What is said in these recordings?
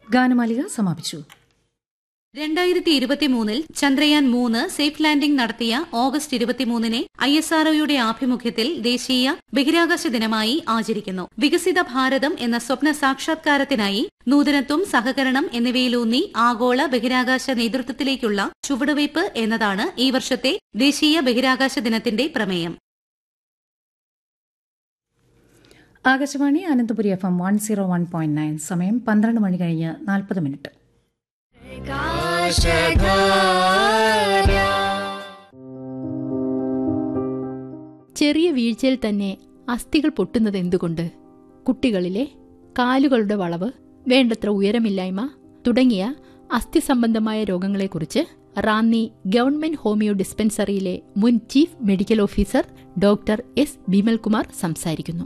ഗാനമാലിക സമാപിച്ചു രണ്ടായിരത്തി ഇരുപത്തിമൂന്നിൽ ചന്ദ്രയാൻ മൂന്ന് സേഫ് ലാൻഡിംഗ് നടത്തിയ ഓഗസ്റ്റ് ഇരുപത്തിമൂന്നിനെ ഐ എസ് ആർഒയുടെ ആഭിമുഖ്യത്തിൽ ദേശീയ ബഹിരാകാശ ദിനമായി ആചരിക്കുന്നു വികസിത ഭാരതം എന്ന സ്വപ്ന സാക്ഷാത്കാരത്തിനായി നൂതനത്വം സഹകരണം എന്നിവയിലൂന്നി ആഗോള ബഹിരാകാശ നേതൃത്വത്തിലേക്കുള്ള ചുവടുവയ്പ് എന്നതാണ് ഈ വർഷത്തെ ദേശീയ ബഹിരാകാശ ദിനത്തിന്റെ പ്രമേയം Akashvani Ananthapuri F M one zero one point nine സമയം പന്ത്രണ്ട് മണി കഴിഞ്ഞ് നാൽപ്പത് മിനിറ്റ് ചെറിയ വീഴ്ചയിൽ തന്നെ അസ്ഥികൾ പൊട്ടുന്നത് എന്തുകൊണ്ട് കുട്ടികളിലെ കാലുകളുടെ വളവ് വേണ്ടത്ര ഉയരമില്ലായ്മ തുടങ്ങിയ അസ്ഥി സംബന്ധമായ രോഗങ്ങളെക്കുറിച്ച് റാന്നി ഗവൺമെന്റ് ഹോമിയോ ഡിസ്പെൻസറിയിലെ മുൻ chief medical officer doctor S Bimalkumar സംസാരിക്കുന്നു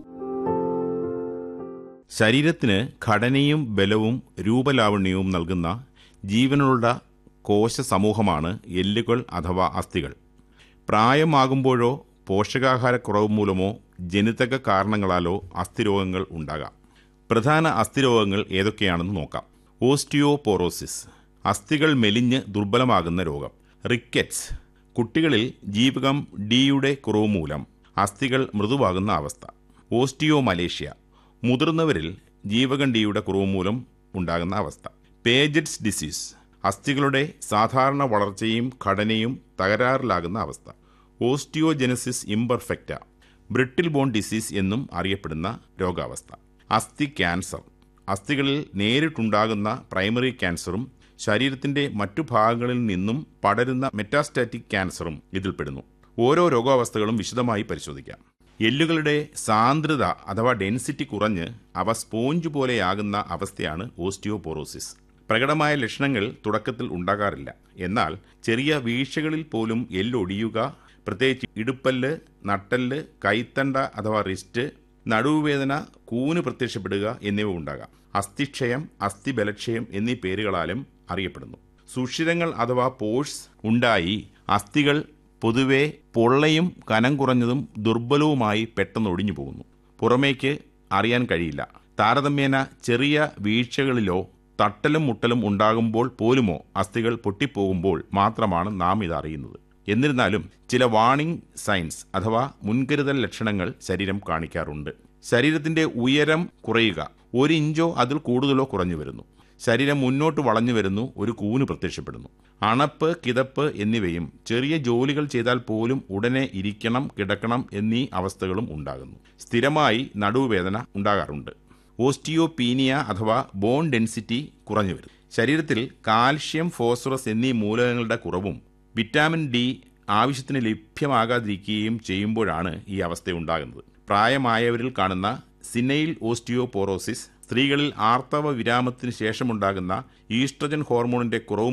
ശരീരത്തിന് ഘടനയും ബലവും രൂപലാവണ്യവും നൽകുന്ന ജീവനുള്ള കോശ സമൂഹമാണ് എല്ലുകൾ അഥവാ അസ്ഥികൾ പ്രായമാകുമ്പോഴോ പോഷകാഹാരക്കുറവ് മൂലമോ ജനിതക കാരണങ്ങളാലോ അസ്ഥിരോഗങ്ങൾ ഉണ്ടാകാം പ്രധാന അസ്ഥിരോഗങ്ങൾ ഏതൊക്കെയാണെന്ന് നോക്കാം ഓസ്റ്റിയോപോറോസിസ് അസ്ഥികൾ മെലിഞ്ഞ് ദുർബലമാകുന്ന രോഗം റിക്കറ്റ്സ് കുട്ടികളിൽ ജീവകം ഡിയുടെ കുറവ് മൂലം അസ്ഥികൾ മൃദുവാകുന്ന അവസ്ഥ ഓസ്റ്റിയോ മലേഷ്യ മുതിർന്നവരിൽ ജീവകം ഡിയുടെ കുറവ് മൂലം ഉണ്ടാകുന്ന അവസ്ഥ പേജറ്റ്സ് ഡിസീസ് അസ്ഥികളുടെ സാധാരണ വളർച്ചയും ഘടനയും തകരാറിലാകുന്ന അവസ്ഥ osteogenesis imperfecta brittle bone disease എന്നും അറിയപ്പെടുന്ന രോഗാവസ്ഥ അസ്ഥി ക്യാൻസർ അസ്ഥികളിൽ നേരിട്ടുണ്ടാകുന്ന പ്രൈമറി ക്യാൻസറും ശരീരത്തിന്റെ മറ്റു ഭാഗങ്ങളിൽ നിന്നും പടരുന്ന മെറ്റാസ്റ്റാറ്റിക് ക്യാൻസറും ഇതിൽപ്പെടുന്നു ഓരോ രോഗാവസ്ഥകളും വിശദമായി പരിശോധിക്കാം എല്ലുകളുടെ സാന്ദ്രത അഥവാ ഡെൻസിറ്റി കുറഞ്ഞ് അവ സ്പോഞ്ച് പോലെയാകുന്ന അവസ്ഥയാണ് ഓസ്റ്റിയോപോറോസിസ് പ്രകടമായ ലക്ഷണങ്ങൾ തുടക്കത്തിൽ ഉണ്ടാകാറില്ല എന്നാൽ ചെറിയ വീഴ്ചകളിൽ പോലും എല്ലൊടിയുക പ്രത്യേകിച്ച് ഇടുപ്പല്ല് നട്ടല് കൈത്തണ്ട അഥവാ റിസ്റ്റ് നടുവുവേദന കൂന് പ്രത്യക്ഷപ്പെടുക എന്നിവ ഉണ്ടാകാം അസ്ഥിക്ഷയം അസ്ഥിബലക്ഷയം എന്നീ പേരുകളാലും അറിയപ്പെടുന്നു സുഷിരങ്ങൾ അഥവാ പോഴ്സ് ഉണ്ടായി അസ്ഥികൾ പൊതുവെ പൊള്ളയും കനം കുറഞ്ഞതും ദുർബലവുമായി പെട്ടെന്ന് ഒടിഞ്ഞു പോകുന്നു പുറമേക്ക് അറിയാൻ കഴിയില്ല താരതമ്യേന ചെറിയ വീഴ്ചകളിലോ തട്ടലും മുട്ടലും ഉണ്ടാകുമ്പോൾ പോലുമോ അസ്ഥികൾ പൊട്ടിപ്പോകുമ്പോൾ മാത്രമാണ് നാം ഇത് അറിയുന്നത് എന്നിരുന്നാലും ചില വാണിംഗ് സൈൻസ് അഥവാ മുൻകരുതൽ ലക്ഷണങ്ങൾ ശരീരം കാണിക്കാറുണ്ട് ശരീരത്തിന്റെ ഉയരം കുറയുക ഒരു ഇഞ്ചോ അതിൽ കൂടുതലോ കുറഞ്ഞു വരുന്നു ശരീരം മുന്നോട്ട് വളഞ്ഞു വരുന്നു ഒരു കൂന് പ്രത്യക്ഷപ്പെടുന്നു അണപ്പ് കിതപ്പ് എന്നിവയും ചെറിയ ജോലികൾ ചെയ്താൽ പോലും ഉടനെ ഇരിക്കണം കിടക്കണം എന്നീ അവസ്ഥകളും ഉണ്ടാകുന്നു സ്ഥിരമായി നടുവുവേദന ഉണ്ടാകാറുണ്ട് ഓസ്റ്റിയോപീനിയ അഥവാ ബോൺ ഡെൻസിറ്റി കുറഞ്ഞു വരും ശരീരത്തിൽ കാൽഷ്യം ഫോസ്ഫറസ് എന്നീ മൂലകങ്ങളുടെ കുറവും വിറ്റാമിൻ ഡി ആവശ്യത്തിന് ലഭ്യമാകാതിരിക്കുകയും ചെയ്യുമ്പോഴാണ് ഈ അവസ്ഥ ഉണ്ടാകുന്നത് പ്രായമായവരിൽ കാണുന്ന സിനൈൽ ഓസ്റ്റിയോപോറോസിസ് സ്ത്രീകളിൽ ആർത്തവ വിരാമത്തിന് ശേഷമുണ്ടാകുന്ന ഈസ്ട്രജൻ ഹോർമോണിന്റെ കുറവ്